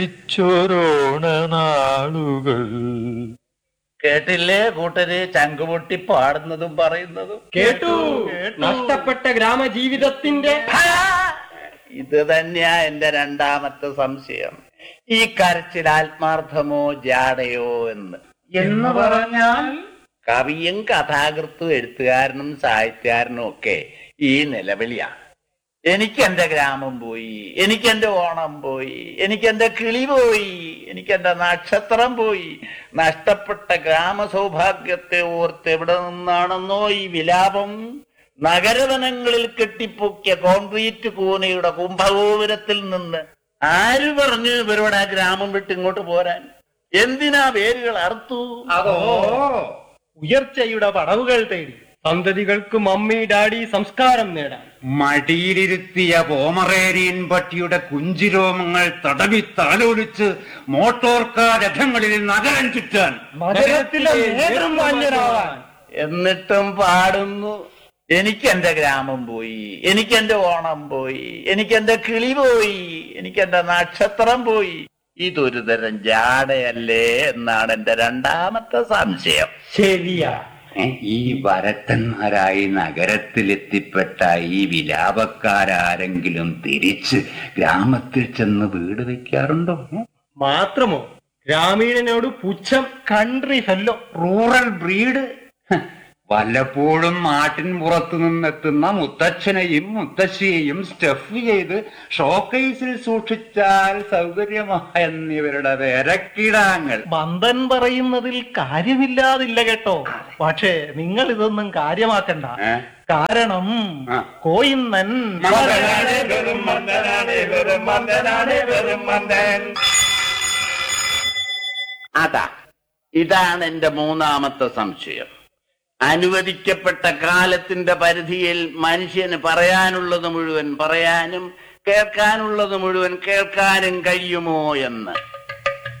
ചോരോണ നാളുകൾ കേട്ടില്ലേ കൂട്ടര് ചങ്കുപൊട്ടി പാടുന്നതും പറയുന്നതും കേട്ടു നഷ്ടപ്പെട്ട ഗ്രാമജീവിതത്തിന്റെ ആ! ഇത് തന്നെയാ എന്റെ രണ്ടാമത്തെ സംശയം ഈ കരച്ചിൽ ആത്മാർത്ഥമോ ജാടയോ എന്ന് എന്ന് പറഞ്ഞാൽ കവിയും കഥാകൃത്തും എഴുത്തുകാരനും സാഹിത്യകാരനും ഒക്കെ ഈ നിലവിളിയാ എനിക്ക് എന്റെ ഗ്രാമം പോയി എനിക്ക് എന്റെ ഓണം പോയി എനിക്ക് എന്റെ കിളി പോയി എനിക്ക് എന്റെ നക്ഷത്രം പോയി നഷ്ടപ്പെട്ട ഗ്രാമ സൗഭാഗ്യത്തെ ഓർത്ത് എവിടെ നിന്നാണെന്നോ ഈ വിലാപം നഗരവനങ്ങളിൽ കെട്ടിപ്പൊക്കിയ കോൺക്രീറ്റ് കൂനയുടെ കുംഭഗോപുരത്തിൽ നിന്ന് ആര് പറഞ്ഞു ഇവരോട് ആ ഗ്രാമം വിട്ട് ഇങ്ങോട്ട് പോരാൻ എന്തിനാ പേരുകൾ അറുത്തു അതോ ഉയർച്ചയുടെ പടവുകൾ തേടി സന്തതികൾക്ക് മമ്മി ഡാഡി സംസ്കാരം നേടാൻ മടിയിലിരുത്തിയ പോമറേരിയൻ പട്ടിയുടെ കുഞ്ചിരോമങ്ങൾ തടവി താലോലിച്ച് മോട്ടോർ കാർ രഥങ്ങളിൽ നഗരം ചുറ്റാൻ നഗരത്തിലെ നേതൃമാന്യനാവാൻ എന്നിട്ടും പാടുന്നു എനിക്ക് എന്റെ ഗ്രാമം പോയി എനിക്ക് എന്റെ ഓണം പോയി എനിക്ക് എന്റെ കിളി പോയി എനിക്ക് എന്റെ നക്ഷത്രം പോയി ഇതൊരു തരം ജാടയല്ലേ എന്നാണ് എന്റെ രണ്ടാമത്തെ സംശയം ശരിയാ ഏ, ഈ വരത്തന്മാരായി നഗരത്തിലെത്തിപ്പെട്ട ഈ വിലാപക്കാരാരെങ്കിലും തിരിച്ച് ഗ്രാമത്തിൽ ചെന്ന് വീട് വെക്കാറുണ്ടോ ഏ? മാത്രമോ ഗ്രാമീണനോട് പുച്ഛം കൺട്രി ഫെല്ലോ റൂറൽ ബ്രീഡ് ഹ, വല്ലപ്പോഴും നാട്ടിൻ പുറത്തു നിന്നെത്തുന്ന മുത്തച്ഛനെയും മുത്തശ്ശിയെയും സ്റ്റഫ് ചെയ്ത് ഷോക്കേസിൽ സൂക്ഷിച്ചാൽ സൗകര്യമായെന്നിവരുടെ വിരക്കിടാങ്ങൾ മന്ദൻ പറയുന്നതിൽ കാര്യമില്ലാതില്ല കേട്ടോ പക്ഷേ നിങ്ങൾ ഇതൊന്നും കാര്യമാക്കണ്ട ഏ? കാരണം ആ. കോയിന്നൻ മന്ദനാണ് വെറും മന്ദനാണ് വെറും മന്ദനാണ് വെറും മന്ദൻ അതാ ഇതാണ് എന്റെ മൂന്നാമത്തെ സംശയം അനുവദിക്കപ്പെട്ട കാലത്തിന്റെ പരിധിയിൽ മനുഷ്യന് പറയാനുള്ളത് മുഴുവൻ പറയാനും കേൾക്കാനുള്ളത് മുഴുവൻ കേൾക്കാനും കഴിയുമോ എന്ന്